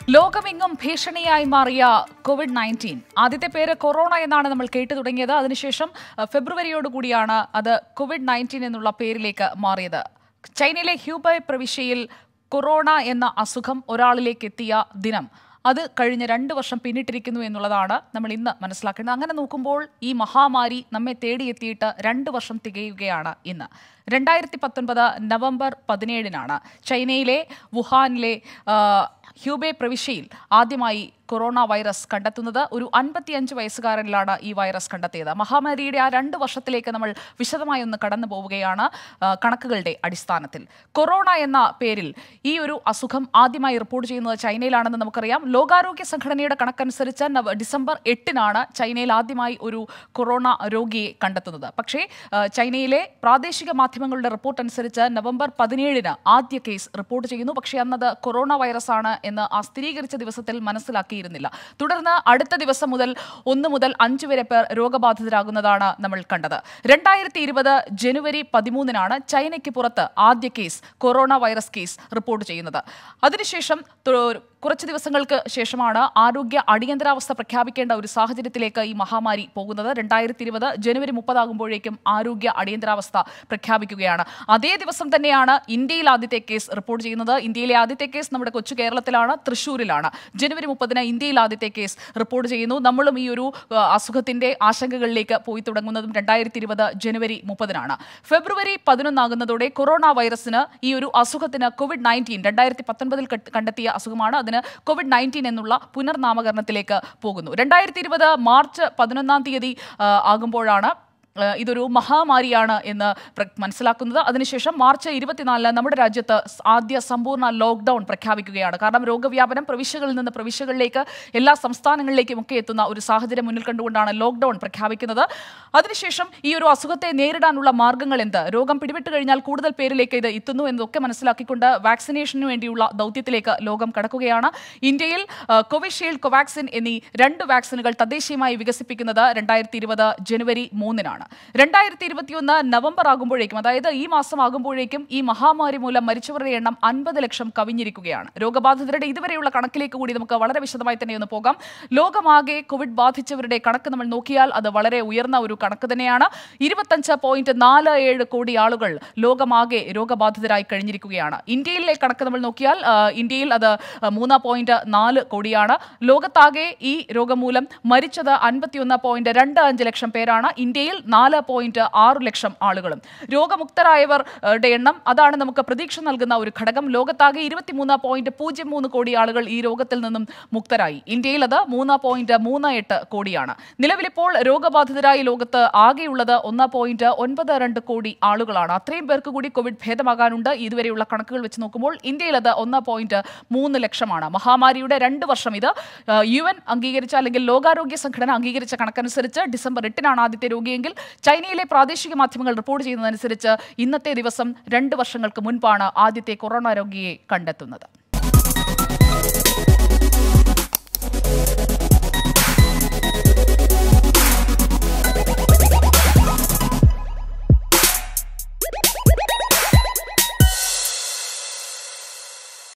ലോകമെങ്ങും ഭീഷണിയായി മാറിയ കോവിഡ് നയൻറ്റീൻ ആദ്യത്തെ പേര് കൊറോണ എന്നാണ് നമ്മൾ കേട്ടു തുടങ്ങിയത് അതിനുശേഷം അഹ്, ഫെബ്രുവരിയോടുകൂടിയാണ് അത് കോവിഡ് നയൻറ്റീൻ എന്നുള്ള പേരിലേക്ക് മാറിയത് ചൈനയിലെ ഹ്യൂബൈ പ്രവിശ്യയിൽ കൊറോണ എന്ന അസുഖം ഒരാളിലേക്ക് എത്തിയ ദിനം അത് കഴിഞ്ഞ രണ്ട് വർഷം പിന്നിട്ടിരിക്കുന്നു എന്നുള്ളതാണ് നമ്മൾ ഇന്ന് മനസ്സിലാക്കേണ്ടത് അങ്ങനെ നോക്കുമ്പോൾ ഈ മഹാമാരി നമ്മെ തേടിയെത്തിയിട്ട് രണ്ട് വർഷം തികയുകയാണ് ഇന്ന് രണ്ടായിരത്തി പത്തൊൻപത് നവംബർ പതിനേഴിനാണ് ചൈനയിലെ വുഹാനിലെ ആ, ഹ്യൂബെ പ്രവിശ്യയിൽ ആദ്യമായി കൊറോണ വൈറസ് കണ്ടെത്തുന്നത് ഒരു അൻപത്തിയഞ്ച് വയസ്സുകാരനിലാണ് ഈ വൈറസ് കണ്ടെത്തിയത് മഹാമാരിയുടെ ആ രണ്ട് വർഷത്തിലേക്ക് നമ്മൾ വിശദമായി ഒന്ന് കടന്നു പോവുകയാണ് ആ, കണക്കുകളുടെ അടിസ്ഥാനത്തിൽ കൊറോണ എന്ന പേരിൽ ഈ ഒരു അസുഖം ആദ്യമായി റിപ്പോർട്ട് ചെയ്യുന്നത് ചൈനയിലാണെന്ന് നമുക്കറിയാം ലോകാരോഗ്യ സംഘടനയുടെ കണക്കനുസരിച്ച് നവ- ഡിസംബർ എട്ടിനാണ് ചൈനയിൽ ആദ്യമായി ഒരു കൊറോണ രോഗിയെ കണ്ടെത്തുന്നത് പക്ഷേ ആ, ചൈനയിലെ പ്രാദേശിക മാധ്യമങ്ങളുടെ റിപ്പോർട്ട് അനുസരിച്ച് നവംബർ പതിനേഴിന് ആദ്യ കേസ് റിപ്പോർട്ട് ചെയ്യുന്നു പക്ഷേ അന്നത് കൊറോണ വൈറസ് ആണ് എന്ന് ആ സ്ഥിരീകരിച്ച ദിവസത്തിൽ മനസ്സിലാക്കിയിരുന്നില്ല തുടർന്ന് അടുത്ത ദിവസം മുതൽ ഒന്ന് മുതൽ അഞ്ച് വരെ പേർ രോഗബാധിതരാകുന്നതാണ് നമ്മൾ കണ്ടത് രണ്ടായിരത്തി ഇരുപത് ജനുവരി പതിമൂന്നിനാണ് ചൈനയ്ക്ക് പുറത്ത് ആദ്യ case corona virus case report ചെയ്യുന്നത് അതിനുശേഷം തു- കുറച്ച് ദിവസങ്ങൾക്ക് ശേഷമാണ് ആരോഗ്യ അടിയന്തരാവസ്ഥ പ്രഖ്യാപിക്കേണ്ട ഒരു സാഹചര്യത്തിലേക്ക് ഈ മഹാമാരി പോകുന്നത് രണ്ടായിരത്തി ഇരുപത് ജനുവരി മുപ്പതാകുമ്പോഴേക്കും ആരോഗ്യ അടിയന്തരാവസ്ഥ പ്രഖ്യാപിക്കുകയാണ് അതേ ദിവസം തന്നെയാണ് ഇന്ത്യയിൽ ആദ്യത്തെ കേസ് റിപ്പോർട്ട് ചെയ്യുന്നത് ഇന്ത്യയിലെ ആദ്യത്തെ കേസ് നമ്മുടെ കൊച്ചു കേരളത്തിലാണ് തൃശ്ശൂരിലാണ് ജനുവരി മുപ്പതിന് ഇന്ത്യയിൽ ആദ്യത്തെ കേസ് റിപ്പോർട്ട് ചെയ്യുന്നു നമ്മളും ഈ ഒരു ആ, അസുഖത്തിന്റെ ആശങ്കകളിലേക്ക് പോയി തുടങ്ങുന്നതും രണ്ടായിരത്തി ഇരുപത് ജനുവരി മുപ്പതിനാണ് ഫെബ്രുവരി പതിനൊന്നാകുന്നതോടെ കൊറോണ വൈറസിന് ഈ ഒരു അസുഖത്തിന് കോവിഡ് നയൻറ്റീൻ രണ്ടായിരത്തി പത്തൊൻപതിൽ കണ്ടെത്തിയ അസുഖമാണ് അതിന് കോവിഡ് നയൻറ്റീൻ എന്നുള്ള പുനർനാമകരണത്തിലേക്ക് പോകുന്നു രണ്ടായിരത്തി ഇരുപത് മാർച്ച് പതിനൊന്നാം തീയതി ആ, ആകുമ്പോഴാണ് ആ, ഇതൊരു മഹാമാരിയാണ് എന്ന് പ്ര- മനസ്സിലാക്കുന്നത് അതിനുശേഷം മാർച്ച് ഇരുപത്തിനാലിന് നമ്മുടെ രാജ്യത്ത് സ് ആദ്യ സമ്പൂർണ്ണ ലോക്ക്ഡൌൺ പ്രഖ്യാപിക്കുകയാണ് കാരണം രോഗവ്യാപനം പ്രവിശ്യകളിൽ നിന്ന് പ്രവിശ്യകളിലേക്ക് എല്ലാ സംസ്ഥാനങ്ങളിലേക്കും ഒക്കെ എത്തുന്ന ഒരു സാഹചര്യം മുന്നിൽ കണ്ടുകൊണ്ടാണ് ലോക്ക്ഡൌൺ പ്രഖ്യാപിക്കുന്നത് അതിനുശേഷം ഈ ഒരു അസുഖത്തെ നേരിടാനുള്ള മാർഗങ്ങൾ എന്ത് രോഗം പിടിപെട്ട് കഴിഞ്ഞാൽ കൂടുതൽ പേരിലേക്ക് ഇത് എത്തുന്നു എന്നതൊക്കെ മനസ്സിലാക്കിക്കൊണ്ട് വാക്സിനേഷന് വേണ്ടിയുള്ള ദൗത്യത്തിലേക്ക് ലോകം കടക്കുകയാണ് ഇന്ത്യയിൽ ആ, കോവിഷീൽഡ് കോവാക്സിൻ എന്നീ രണ്ട് വാക്സിനുകൾ തദ്ദേശീയമായി വികസിപ്പിക്കുന്നത് രണ്ടായിരത്തി ഇരുപത് ജനുവരി മൂന്നിനാണ് രണ്ടായിരത്തി ഇരുപത്തിയൊന്ന് നവംബർ ആകുമ്പോഴേക്കും അതായത് ഈ മാസം ആകുമ്പോഴേക്കും ഈ മഹാമാരി മൂലം മരിച്ചവരുടെ എണ്ണം അൻപത് ലക്ഷം കവിഞ്ഞിരിക്കുകയാണ് രോഗബാധിതരുടെ ഇതുവരെയുള്ള കണക്കിലേക്ക് കൂടി നമുക്ക് വളരെ വിശദമായി തന്നെ ഒന്ന് പോകാം ലോകമാകെ കോവിഡ് ബാധിച്ചവരുടെ കണക്ക് നമ്മൾ നോക്കിയാൽ അത് വളരെ ഉയർന്ന ഒരു കണക്ക് തന്നെയാണ് ഇരുപത്തഞ്ച് പോയിന്റ് നാല് ഏഴ് കോടി ആളുകൾ ലോകമാകെ രോഗബാധിതരായി കഴിഞ്ഞിരിക്കുകയാണ് ഇന്ത്യയിലെ കണക്ക് നമ്മൾ നോക്കിയാൽ ആ, ഇന്ത്യയിൽ അത് മൂന്ന് പോയിന്റ് നാല് കോടിയാണ് ലോകത്താകെ ഈ രോഗം മൂലം മരിച്ചത് അൻപത്തിയൊന്ന് പോയിന്റ് രണ്ട് അഞ്ച് ലക്ഷം പേരാണ് ഇന്ത്യയിൽ നാല് പോയിന്റ് ആറ് ലക്ഷം ആളുകളും രോഗമുക്തരായവരുടെ എണ്ണം അതാണ് നമുക്ക് പ്രതീക്ഷ നൽകുന്ന ഒരു ഘടകം ലോകത്താകെ ഇരുപത്തിമൂന്ന് പോയിന്റ് പൂജ്യം മൂന്ന് കോടി ആളുകൾ ഈ രോഗത്തിൽ നിന്നും മുക്തരായി ഇന്ത്യയിൽ അത് മൂന്ന് പോയിന്റ് മൂന്ന് എട്ട് കോടിയാണ് നിലവിലിപ്പോൾ രോഗബാധിതരായി ലോകത്ത് ആകെയുള്ളത് ഒന്ന് പോയിന്റ് ഒൻപത് രണ്ട് കോടി ആളുകളാണ് അത്രയും പേർക്ക് കൂടി കോവിഡ് ഭേദമാകാനുണ്ട് ഇതുവരെയുള്ള കണക്കുകൾ വെച്ച് നോക്കുമ്പോൾ ഇന്ത്യയിൽ അത് ഒന്ന് പോയിന്റ് മൂന്ന് ലക്ഷമാണ് മഹാമാരിയുടെ രണ്ട് വർഷം ഇത് യു എൻ അംഗീകരിച്ച അല്ലെങ്കിൽ ലോകാരോഗ്യ സംഘടന അംഗീകരിച്ച കണക്കനുസരിച്ച് ഡിസംബർ എട്ടിനാണ് ആദ്യത്തെ രോഗിയെങ്കിൽ ചൈനയിലെ പ്രാദേശിക മാധ്യമങ്ങൾ റിപ്പോർട്ട് ചെയ്യുന്നതനുസരിച്ച് ഇന്നത്തെ ദിവസം രണ്ട് വർഷങ്ങൾക്ക് മുൻപാണ് ആദ്യത്തെ കൊറോണ രോഗിയെ കണ്ടെത്തുന്നത്